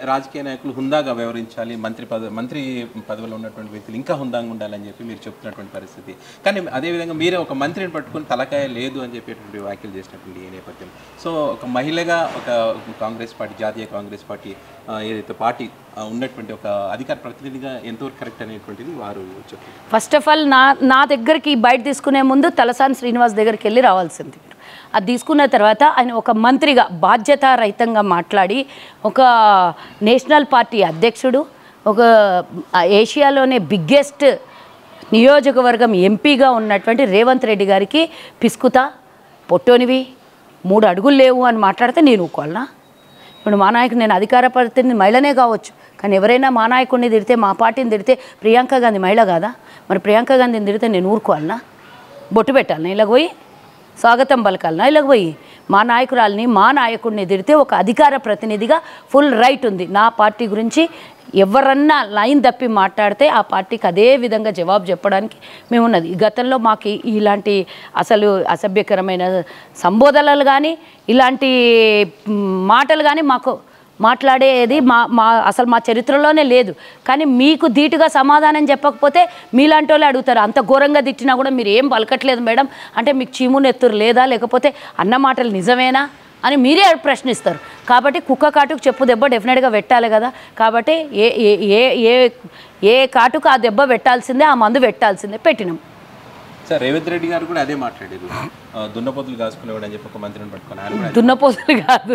రాజకీయ నాయకులు హుందాగా వ్యవహరించాలి మంత్రి పద మంత్రి పదవిలో ఉన్నటువంటి వ్యక్తులు ఇంకా హుందాగా ఉండాలని చెప్పి మీరు చెప్తున్నటువంటి పరిస్థితి కానీ అదేవిధంగా మీరే ఒక మంత్రిని పట్టుకొని తలకాయ లేదు అని చెప్పేటువంటి వ్యాఖ్యలు చేసినటువంటి ఈ నేపథ్యం సో ఒక మహిళగా ఒక కాంగ్రెస్ పార్టీ జాతీయ కాంగ్రెస్ పార్టీ ఆ, ఏదైతే పార్టీ ఆ, ఉన్నటువంటి ఒక అధికార ప్రతినిధిగా ఎంతవరకు కరెక్ట్ అనేటువంటిది వారు చెప్తారు ఫస్ట్ ఆఫ్ ఆల్ నా నా దగ్గరికి బయట తీసుకునే ముందు తలసాని శ్రీనివాస్ దగ్గరికి వెళ్ళి రావాల్సింది మీరు అది తీసుకున్న తర్వాత ఆయన ఒక మంత్రిగా బాధ్యతారహితంగా మాట్లాడి ఒక నేషనల్ పార్టీ అధ్యక్షుడు ఒక ఆ ఏషియాలోనే బిగ్గెస్ట్ నియోజకవర్గం ఎంపీగా ఉన్నటువంటి రేవంత్ రెడ్డి గారికి పిసుకుతా పొట్టోనివి మూడు అడుగులు లేవు అని మాట్లాడితే నేను ఊకోవాలనా ఇప్పుడు మా నాయకుడు నేను అధికార ప్రతినిధి మహిళనే కావచ్చు కానీ ఎవరైనా మా నాయకుడిని తిడితే మా పార్టీని తిడితే ప్రియాంక గాంధీ మహిళ కాదా మరి ప్రియాంక గాంధీని తిడితే నేను ఊరుకోవాలనా బొట్టు పెట్టాలనా ఇలా పోయి స్వాగతం పలకాలనా ఇలా పోయి మా నాయకురాల్ని మా నాయకుడిని తిడితే ఒక అధికార ప్రతినిధిగా ఫుల్ రైట్ ఉంది నా పార్టీ గురించి ఎవరన్నా లైన్ తప్పి మాట్లాడితే ఆ పార్టీకి అదే విధంగా జవాబు చెప్పడానికి మేము ఉన్నది గతంలో మాకు ఈ- ఇలాంటి అసలు అసభ్యకరమైన సంబోధనలు కానీ ఇలాంటి మ్, మాటలు కానీ మాకు మాట్లాడేది మా మా అసలు మా చరిత్రలోనే లేదు కానీ మీకు ధీటుగా సమాధానం చెప్పకపోతే మీలాంటి వాళ్ళు అడుగుతారు అంత ఘోరంగా తిట్టినా కూడా మీరు ఏం పలకట్లేదు మేడం అంటే మీకు చీము నెత్తురు లేదా లేకపోతే అన్న మాటలు నిజమేనా అని మీరే ప్రశ్నిస్తారు కాబట్టి కుక్క కాటుకు చెప్పు దెబ్బ డెఫినెట్గా పెట్టాలి కదా కాబట్టి ఏ ఏ ఏ ఏ ఏ కాటుకు ఆ దెబ్బ పెట్టాల్సిందే ఆ మందు పెట్టాల్సిందే పెట్టినాం సార్ రేవంత్ రెడ్డి గారు కూడా అదే మాట్లాడారు ఆ, దున్నపోతులు కాసుకునేవాడు అని చెప్పి ఒక మంత్రిని పట్టుకొని ఆయన కూడా దున్నపోతులు కాదు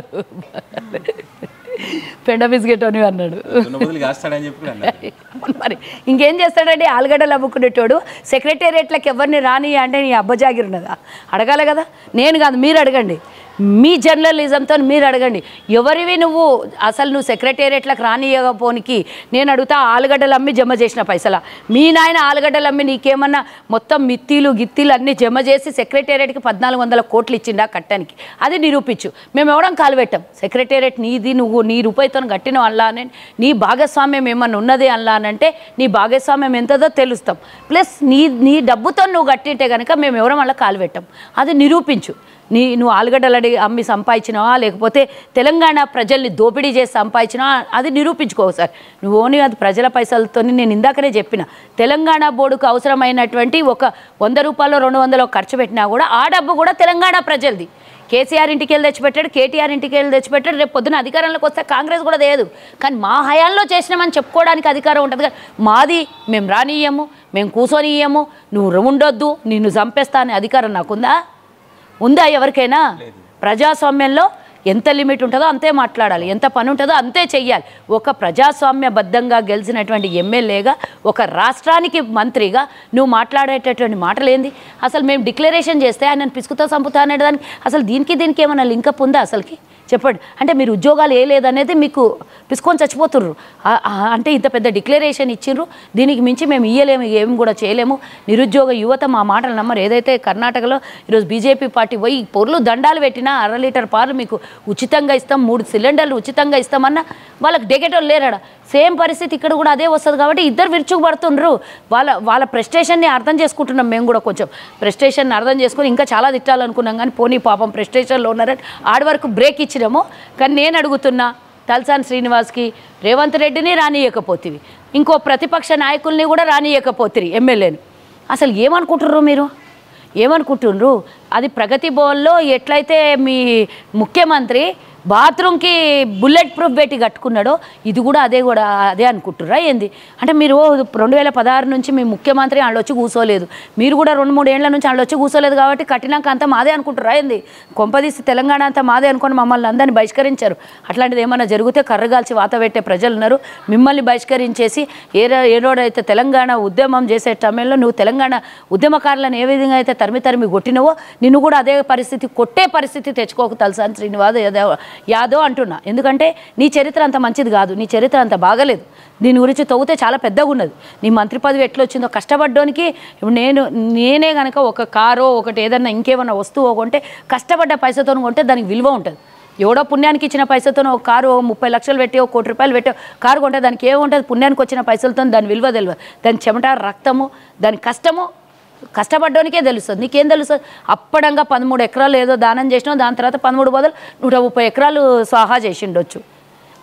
పెండ బిస్కెట్ అని అన్నాడు దున్నపోతులు కాస్తాడని చెప్పి కూడా అన్నారు మరి ఇంకేం చేస్తాడండి ఆలుగడ్డలు అమ్ముకునేటోడు సెక్రటేరియట్లకు ఎవరిని రాని అంటే నీ అబ్బజాగిరి ఉన్నదా అడగాలి కదా నేను కాదు మీరు అడగండి మీ జర్నలిజంతో మీరు అడగండి ఎవరివి నువ్వు అసలు నువ్వు సెక్రటేరియట్లకు రానియకపోనికి నేను అడుగుతా ఆలుగడ్డలు అమ్మి జమ చేసిన పైసలా మీ నాయన ఆలుగడ్డలు అమ్మి నీకేమన్నా మొత్తం మిత్తిలు గిత్తిలు అన్నీ జమ చేసి సెక్రటేరియట్కి పద్నాలుగు వందల కోట్లు ఇచ్చిండా కట్టడానికి అది నిరూపించు మేము ఎవడం కాలు పెట్టాం సెక్రటేరియట్ నీది నువ్వు నీ రూపాయితో కట్టిన అల్లా అని నీ భాగస్వామ్యం ఏమన్నా ఉన్నది అల్లా అని అంటే నీ భాగస్వామ్యం ఎంతదో తెలుస్తాం ప్లస్ నీ నీ డబ్బుతో నువ్వు కట్టింటే కనుక మేము ఎవరం అలా కాలు పెట్టాం అది నిరూపించు నీ నువ్వు ఆలుగడ్డలు అడిగి అమ్మి సంపాదించినావా లేకపోతే తెలంగాణ ప్రజల్ని దోపిడీ చేసి సంపాదించినావా అది నిరూపించుకో సార్ నువ్వు ఓన్లీ అది ప్రజల పైసలతో నేను ఇందాకనే చెప్పిన తెలంగాణ బోర్డుకు అవసరమైనటువంటి ఒక వంద రూపాయలు రెండు వందలు ఖర్చు పెట్టినా కూడా ఆ డబ్బు కూడా తెలంగాణ ప్రజలది కేసీఆర్ ఇంటికి వెళ్ళి తెచ్చిపెట్టాడు కేటీఆర్ ఇంటికి వెళ్ళి తెచ్చిపెట్టాడు రేపు పొద్దున అధికారంలోకి వస్తే కాంగ్రెస్ కూడా లేదు కానీ మా హయాంలో చేసినామని చెప్పుకోవడానికి అధికారం ఉంటుంది కానీ మాది మేము రానియ్యము మేము కూర్చొనియ్యము నువ్వు ఉండొద్దు నిన్ను చంపేస్తా అనే అధికారం నాకుందా ఉందా ఎవరికైనా ప్రజాస్వామ్యంలో ఎంత లిమిట్ ఉంటుందో అంతే మాట్లాడాలి ఎంత పని ఉంటుందో అంతే చెయ్యాలి ఒక ప్రజాస్వామ్యబద్ధంగా గెలిచినటువంటి ఎమ్మెల్యేగా ఒక రాష్ట్రానికి మంత్రిగా నువ్వు మాట్లాడేటటువంటి మాటలు ఏంది అసలు మేము డిక్లరేషన్ చేస్తే ఆయన పిసుకుతో చంపుతా అనే దానికి అసలు దీనికి దీనికి ఏమైనా లింకప్ ఉందా అసలుకి చెప్పండి అంటే మీరు ఉద్యోగాలు ఏ లేదనేది మీకు పిసుకొని చచ్చిపోతుర్రు ఆ- ఆ- అంటే ఇంత పెద్ద డిక్లరేషన్ ఇచ్చిండ్రు దీనికి మించి మేము ఇయ్యలేము ఏం కూడా చేయలేము నిరుద్యోగ యువత మా మాటలు నమ్మరు ఏదైతే కర్ణాటకలో ఈరోజు బీజేపీ పార్టీ పోయి పొర్లు దండాలు పెట్టినా అర లీటర్ పాలు మీకు ఉచితంగా ఇస్తాం మూడు సిలిండర్లు ఉచితంగా ఇస్తామన్నా వాళ్ళకి డెగేటోళ్ళు లేరాడ సేమ్ పరిస్థితి ఇక్కడ కూడా అదే వస్తుంది కాబట్టి ఇద్దరు విరుచుకుపడుతుండ్రు వాళ్ళ వాళ్ళ ప్రెస్టేషన్ని అర్థం చేసుకుంటున్నాం మేము కూడా కొంచెం ప్రెస్టేషన్ని అర్థం చేసుకొని ఇంకా చాలా తిట్టాలనుకున్నాం కానీ పోనీ పాపం ప్రెస్టేషన్లో ఉన్నారని ఆడి వరకు బ్రేక్ ఇచ్చినాము కానీ నేను అడుగుతున్నా తలసాని శ్రీనివాస్కి రేవంత్ రెడ్డిని రానియకపోతివి ఇంకో ప్రతిపక్ష నాయకుల్ని కూడా రానియకపోతిరి ఎమ్మెల్యేని అసలు ఏమనుకుంటుర్రు మీరు ఏమనుకుంటుండ్రు అది ప్రగతి భవన్లో ఎట్లయితే మీ ముఖ్యమంత్రి బాత్రూమ్కి బుల్లెట్ ప్రూఫ్ పెట్టి కట్టుకున్నాడో ఇది కూడా అదే కూడా అదే అనుకుంటుర్రా ఏంది అంటే మీరు రెండు వేల పదహారు నుంచి మీ ముఖ్యమంత్రి వాళ్ళు వచ్చి కూర్చోలేదు మీరు కూడా రెండు మూడు ఏళ్ల నుంచి వాళ్ళు వచ్చి కూర్చోలేదు కాబట్టి కట్టినాక అంతా మాదే అనుకుంటుర్రా ఏంది కొంపదీసి తెలంగాణ అంతా మాదే అనుకొని మమ్మల్ని అందరినీ బహిష్కరించారు అట్లాంటిది ఏమన్నా జరిగితే కర్రగాల్చి వాత పెట్టే ప్రజలు ఉన్నారు మిమ్మల్ని బహిష్కరించేసి ఏ ర- ఏ రోజైతే తెలంగాణ ఉద్యమం చేసే సమయంలో నువ్వు తెలంగాణ ఉద్యమకారులను ఏ విధంగా అయితే తరిమి తరిమి కొట్టినవో నిన్ను కూడా అదే పరిస్థితి కొట్టే పరిస్థితి తెచ్చుకోక తలసాని శ్రీనివాస్ యాదవ్ యాదవ్ అంటున్నా ఎందుకంటే నీ చరిత్ర అంత మంచిది కాదు నీ చరిత్ర అంత బాగలేదు దీని గురించి తవ్వుతే చాలా పెద్దగా ఉన్నది నీ మంత్రి పదవి ఎట్లా వచ్చిందో కష్టపడ్డానికి ఇప్పుడు నేను నేనే కనుక ఒక కారో ఒకటి ఏదన్నా ఇంకేమన్నా వస్తువు కొంటే కష్టపడ్డ పైసతో కొంటే దానికి విలువ ఉంటుంది ఎవడో పుణ్యానికి ఇచ్చిన పైసలతో ఒక కారు ఓ ముప్పై లక్షలు పెట్టి ఒక కోటి రూపాయలు పెట్టి కారు కొంటే దానికి ఏముంటుంది పుణ్యానికి వచ్చిన పైసలతో దాని విలువ తెలియదు దాని చెమట రక్తము దాని కష్టము కష్టపడ్డానికే తెలుస్తుంది నీకేం తెలుస్తుంది అప్పడంగా పదమూడు ఎకరాలు ఏదో దానం చేసినావు దాని తర్వాత పదమూడు బదులు నూట ముప్పై ఎకరాలు స్వాహా చేసిండొచ్చు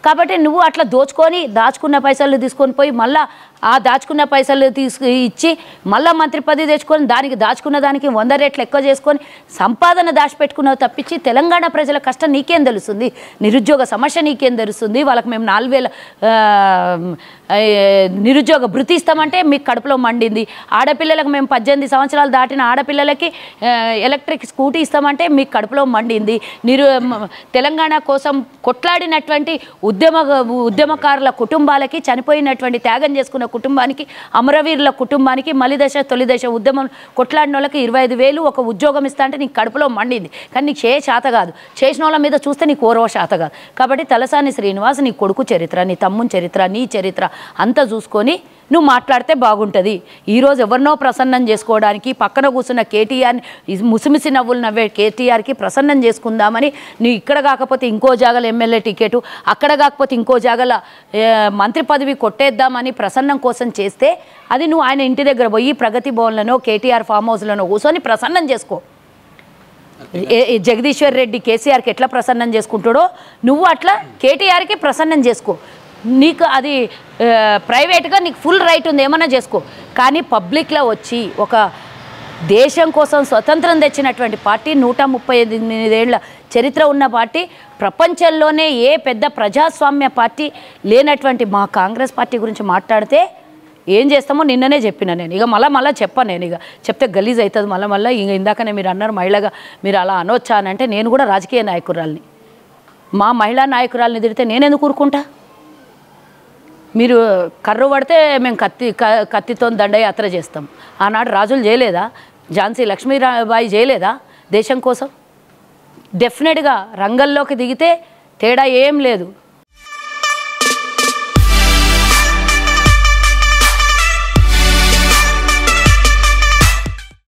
కాబట్టి నువ్వు అట్లా దోచుకొని దాచుకున్న పైసలు తీసుకొని పోయి మళ్ళా ఆ దాచుకున్న పైసలు తీసుకు ఇచ్చి మళ్ళా మంత్రి పదవి తెచ్చుకొని దానికి దాచుకున్న దానికి వంద రెట్లు ఎక్కువ చేసుకొని సంపాదన దాచిపెట్టుకున్నావు తప్పించి తెలంగాణ ప్రజల కష్టం నీకేం తెలుస్తుంది నిరుద్యోగ సమస్య నీకేం తెలుస్తుంది వాళ్ళకి మేము నాలుగు వేల ఆ, ఆ, నిరుద్యోగ భృతి ఇస్తామంటే మీకు కడుపులో మండింది ఆడపిల్లలకు మేము పద్దెనిమిది సంవత్సరాలు దాటిన ఆడపిల్లలకి ఆ, ఎలక్ట్రిక్ స్కూటీ ఇస్తామంటే మీకు కడుపులో మండింది నిరు మ- తెలంగాణ కోసం కొట్లాడినటువంటి ఉద్యమ ఉద్యమకారుల కుటుంబాలకి చనిపోయినటువంటి త్యాగం చేసుకున్న కుటుంబానికి అమరవీరుల కుటుంబానికి మలి దశ తొలి దశ ఉద్యమం కొట్లాడిన వాళ్ళకి ఇరవై ఐదు వేలు ఒక ఉద్యోగం ఇస్తా అంటే నీకు కడుపులో మండింది కానీ నీకు చే శాత కాదు చేసిన వాళ్ళ మీద చూస్తే నీకు ఓరవ శాత కాదు కాబట్టి తలసాని శ్రీనివాస్ నీ కొడుకు చరిత్ర నీ తమ్ముని చరిత్ర నీ చరిత్ర అంతా చూసుకొని నువ్వు మాట్లాడితే బాగుంటుంది ఈరోజు ఎవరినో ప్రసన్నం చేసుకోవడానికి పక్కన కూర్చున్న కేటీఆర్ని ఈ ముసిమిసి నవ్వులు నవ్వే కేటీఆర్కి ప్రసన్నం చేసుకుందామని నువ్వు ఇక్కడ కాకపోతే ఇంకో జాగల ఎమ్మెల్యే టికెట్ అక్కడ కాకపోతే ఇంకో జాగల ఏ, మంత్రి పదవి కొట్టేద్దామని ప్రసన్నం కోసం చేస్తే అది నువ్వు ఆయన ఇంటి దగ్గర పోయి ప్రగతి భవన్లను కేటీఆర్ ఫామ్ హౌస్లను కూర్చొని ప్రసన్నం చేసుకో ఏ- ఏ జగదీశ్వర్ రెడ్డి కేసీఆర్కి ఎట్లా ప్రసన్నం చేసుకుంటాడో నువ్వు అట్లా కేటీఆర్కి ప్రసన్నం చేసుకో నీకు అది ఆ, ప్రైవేట్గా నీకు ఫుల్ రైట్ ఉంది ఏమన్నా చేసుకో కానీ పబ్లిక్లో వచ్చి ఒక దేశం కోసం స్వతంత్రం తెచ్చినటువంటి పార్టీ నూట ముప్పై ఎనిమిదేళ్ల చరిత్ర ఉన్న పార్టీ ప్రపంచంలోనే ఏ పెద్ద ప్రజాస్వామ్య పార్టీ లేనటువంటి మా కాంగ్రెస్ పార్టీ గురించి మాట్లాడితే ఏం చేస్తామో నిన్ననే చెప్పిన నేను ఇక మళ్ళీ మళ్ళీ చెప్పాను నేను ఇక చెప్తే గలీజ్ అవుతుంది మళ్ళీ మళ్ళీ ఇంక ఇందాకనే మీరు అన్నారు మహిళగా మీరు అలా అనొచ్చా అని అంటే నేను కూడా రాజకీయ నాయకురాల్ని మా మహిళా నాయకురాల్ని తిడితే నేను ఎందుకు ఊరుకుంటా మీరు కర్రు పడితే మేము కత్తి క- కత్తితో దండయాత్ర చేస్తాం ఆనాడు రాజులు చేయలేదా ఝాన్సీ లక్ష్మీబాయి చేయలేదా దేశం కోసం డెఫినెట్గా రంగంలోకి దిగితే తేడా ఏం లేదు